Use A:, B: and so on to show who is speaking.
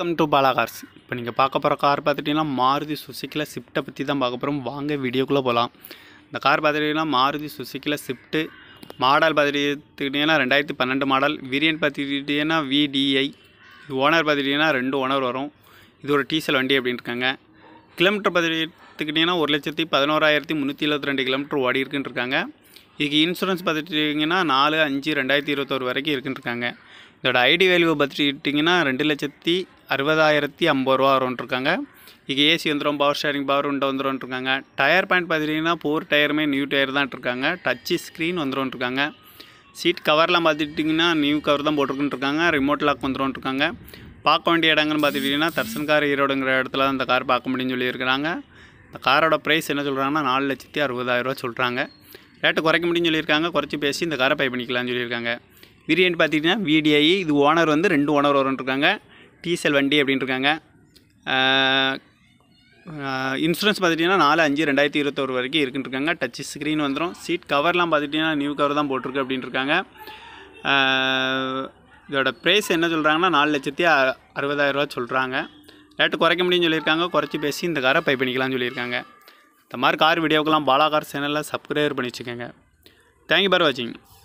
A: welcome to Bala cars இப்போ நீங்கள் பார்க்க போகிற கார் பார்த்துட்டிங்கன்னா மாருதி சுசுக்கியில் ஸ்விஃப்ட்டை பற்றி தான் பார்க்க போகிறோம் வாங்க வீடியோக்குள்ளே போகலாம் இந்த கார் பார்த்துட்டிங்கன்னா மாருதி சுசுக்கியில் ஸ்விஃப்ட்டு மாடல் பார்த்துக்கிட்டிங்கன்னா ரெண்டாயிரத்தி பன்னெண்டு மாடல் வேரியன்ட் பார்த்துக்கிட்டிங்கன்னா விடிஐ ஓனர் பார்த்துக்கிட்டிங்கன்னா ரெண்டு ஓனர் வரும் இது ஒரு டீசல் வண்டி அப்படின்னு இருக்காங்க கிலோமீட்டர் பார்த்துக்கிட்டிங்கன்னா ஒரு லட்சத்தி பதினோராயிரத்தி முந்நூற்றி எழுபத்தி ரெண்டு கிலோமீட்டர் ஓடி இருக்குன்னு இருக்காங்க இதுக்கு இன்சூரன்ஸ் பார்த்துட்டிங்கன்னா நாலு அஞ்சு ரெண்டாயிரத்தி இருபத்தோரு வரைக்கும் இருக்குன்னு இருக்காங்க இதோட ஐடி வேல்யூ பார்த்துக்கிட்டிங்கன்னா ரெண்டு லட்சத்தி அறுபதாயிரத்தி ஐம்பது ரூபா வரும்னு இருக்காங்க இதுக்கு ஏசி வந்துடும் பவர் ஷேரிங் பவர் உண்டு வந்துடும் இருக்காங்க டயர் பாயிண்ட் பார்த்துட்டிங்கன்னா ஃபோர் டயருமே நியூ டயர் தான் இருக்காங்க டச்சு ஸ்க்ரீன் வந்துடும் இருக்காங்க சீட் கவர்லாம் பார்த்துட்டிங்கன்னா நியூ கவர் தான் போட்டிருக்குன்னு இருக்காங்க ரிமோட் லாக் வந்துடும் இருக்காங்க பார்க்க வேண்டிய இடங்கள்னு பார்த்துட்டிங்கன்னா தர்சன் கார் ஈரோடுங்கிற இடத்துல தான் இந்த கார் பார்க்க முடியும்னு சொல்லியிருக்கிறாங்க இந்த காரோட ப்ரைஸ் என்ன சொல்கிறாங்கன்னா நாலு லட்சத்தி அறுபதாயிரரூவா சொல்கிறாங்க ரேட்டு குறைக்க முடியும்னு சொல்லியிருக்காங்க குறைச்சி பேசி இந்த காரை பை பண்ணிக்கலாம்னு சொல்லியிருக்காங்க வேரியன்ட் பார்த்தீங்கன்னா விடிஐ இது ஓனர் வந்து ரெண்டு ஓனர் வரும்ன்ருக்காங்க டீசல் வண்டி அப்படின்னு இருக்காங்க இன்சூரன்ஸ் பார்த்துட்டிங்கன்னா நாலு அஞ்சு ரெண்டாயிரத்தி இருபத்தோரு வரைக்கும் இருக்குன்னு இருக்காங்க டச் ஸ்க்ரீன் வந்துடும் சீட் கவர்லாம் பார்த்துட்டிங்கன்னா நியூ கவர் தான் போட்டிருக்கு அப்படின்னு இருக்காங்க ஆஹ் இதோட ப்ரைஸ் என்ன சொல்கிறாங்கன்னா நாலு லட்சத்தி அ- அறுபதாயிரரூவா சொல்கிறாங்க ரேட்டு குறைக்க முடியும்னு சொல்லியிருக்காங்க குறைச்சி பேசி இந்த காரை பை பண்ணிக்கலாம்னு சொல்லியிருக்காங்க இந்த மாதிரி கார் வீடியோக்கெல்லாம் பாலா கார் சேனலில் சப்ஸ்கிரைபர் பண்ணி வச்சுக்கோங்க தேங்க்யூ பார் வாட்சிங்